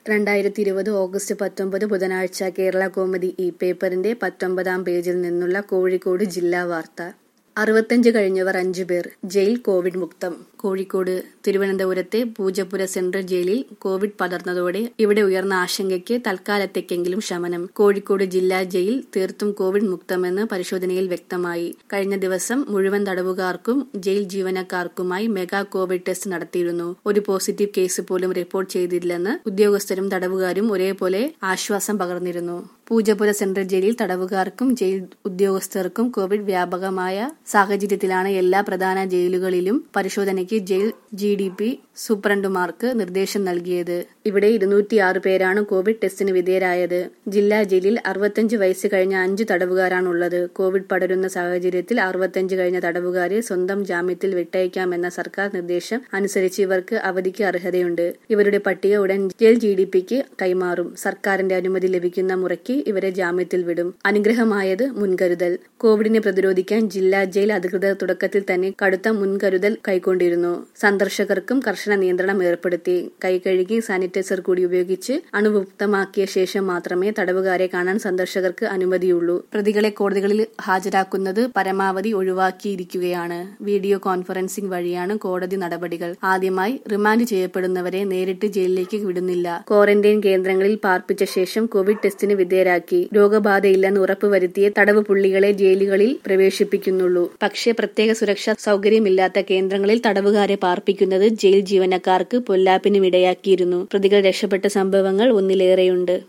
രണ്ടായിരത്തി ഇരുപത് ഓഗസ്റ്റ് പത്തൊമ്പത് ബുധനാഴ്ച കേരള കോമഡി ഈ പേപ്പറിന്റെ പത്തൊമ്പതാം പേജിൽ നിന്നുള്ള കോഴിക്കോട് ജില്ലാ വാർത്ത അറുപത്തഞ്ച് കഴിഞ്ഞവർ അഞ്ചു പേർ ജയിൽ കോവിഡ് മുക്തം കോഴിക്കോട് തിരുവനന്തപുരത്തെ പൂജപ്പുര സെൻട്രൽ ജയിലിൽ കോവിഡ് പടർന്നതോടെ ഇവിടെ ഉയർന്ന ആശങ്കയ്ക്ക് തൽക്കാലത്തേക്കെങ്കിലും ശമനം കോഴിക്കോട് ജില്ലാ ജയിൽ തീർത്തും കോവിഡ് മുക്തമെന്ന് പരിശോധനയിൽ വ്യക്തമായി കഴിഞ്ഞ ദിവസം മുഴുവൻ തടവുകാർക്കും ജയിൽ ജീവനക്കാർക്കുമായി മെഗാ കോവിഡ് ടെസ്റ്റ് നടത്തിയിരുന്നു ഒരു പോസിറ്റീവ് കേസ് പോലും റിപ്പോർട്ട് ചെയ്തില്ലെന്ന് ഉദ്യോഗസ്ഥരും തടവുകാരും ഒരേപോലെ ആശ്വാസം പകർന്നിരുന്നു പൂജപ്പുര സെൻട്രൽ ജയിലിൽ തടവുകാർക്കും ജയിൽ ഉദ്യോഗസ്ഥർക്കും കോവിഡ് വ്യാപകമായ സാഹചര്യത്തിലാണ് എല്ലാ പ്രധാന ജയിലുകളിലും പരിശോധനയ്ക്ക് ജയിൽ ജി ഡി പി സൂപ്രണ്ടുമാർക്ക് നിർദ്ദേശം നൽകിയത് ഇവിടെ ഇരുന്നൂറ്റിയാറ് പേരാണ് കോവിഡ് ടെസ്റ്റിന് വിധേയരായത് ജില്ലാ ജയിലിൽ അറുപത്തഞ്ച് വയസ്സ് കഴിഞ്ഞ അഞ്ച് തടവുകാരാണുള്ളത് കോവിഡ് പടരുന്ന സാഹചര്യത്തിൽ അറുപത്തഞ്ച് കഴിഞ്ഞ തടവുകാരെ സ്വന്തം ജാമ്യത്തിൽ വിട്ടയക്കാമെന്ന സർക്കാർ നിർദ്ദേശം അനുസരിച്ച് ഇവർക്ക് അവധിക്ക് അർഹതയുണ്ട് ഇവരുടെ പട്ടിക ഉടൻ ജയിൽ ജി ഡി പിക്ക് കൈമാറും സർക്കാരിന്റെ അനുമതി ലഭിക്കുന്ന മുറയ്ക്ക് ഇവരെ ജാമ്യത്തിൽ വിടും അനുഗ്രഹമായത് മുൻകരുതൽ കോവിഡിനെ പ്രതിരോധിക്കാൻ ജില്ലാ ജയിൽ അധികൃതർ തുടക്കത്തിൽ തന്നെ കടുത്ത മുൻകരുതൽ കൈക്കൊണ്ടിരുന്നു സന്ദർശകർക്കും കർശന നിയന്ത്രണം ഏർപ്പെടുത്തി കൈകഴുകി സാനിറ്റൈസർ കൂടി ഉപയോഗിച്ച് അണുവിമുക്തമാക്കിയ ശേഷം മാത്രമേ തടവുകാരെ കാണാൻ സന്ദർശകർക്ക് അനുമതിയുള്ളൂ പ്രതികളെ കോടതികളിൽ ഹാജരാക്കുന്നത് പരമാവധി ഒഴിവാക്കിയിരിക്കുകയാണ് വീഡിയോ കോൺഫറൻസിംഗ് വഴിയാണ് കോടതി നടപടികൾ ആദ്യമായി റിമാൻഡ് ചെയ്യപ്പെടുന്നവരെ നേരിട്ട് ജയിലിലേക്ക് വിടുന്നില്ല ക്വാറന്റൈൻ കേന്ദ്രങ്ങളിൽ പാർപ്പിച്ച ശേഷം കോവിഡ് ടെസ്റ്റിന് വിധേയരാക്കി രോഗബാധയില്ലെന്ന് ഉറപ്പുവരുത്തിയ തടവ് പുള്ളികളെ ജയിലുകളിൽ പ്രവേശിപ്പിക്കുന്നുള്ളൂ പക്ഷേ പ്രത്യേക സുരക്ഷാ സൗകര്യമില്ലാത്ത കേന്ദ്രങ്ങളിൽ തടവുകാരെ പാർപ്പിക്കുന്നത് ജയിൽ ജീവനക്കാർക്ക് പൊല്ലാപ്പിനും ഇടയാക്കിയിരുന്നു പ്രതികൾ രക്ഷപ്പെട്ട സംഭവങ്ങൾ ഒന്നിലേറെയുണ്ട്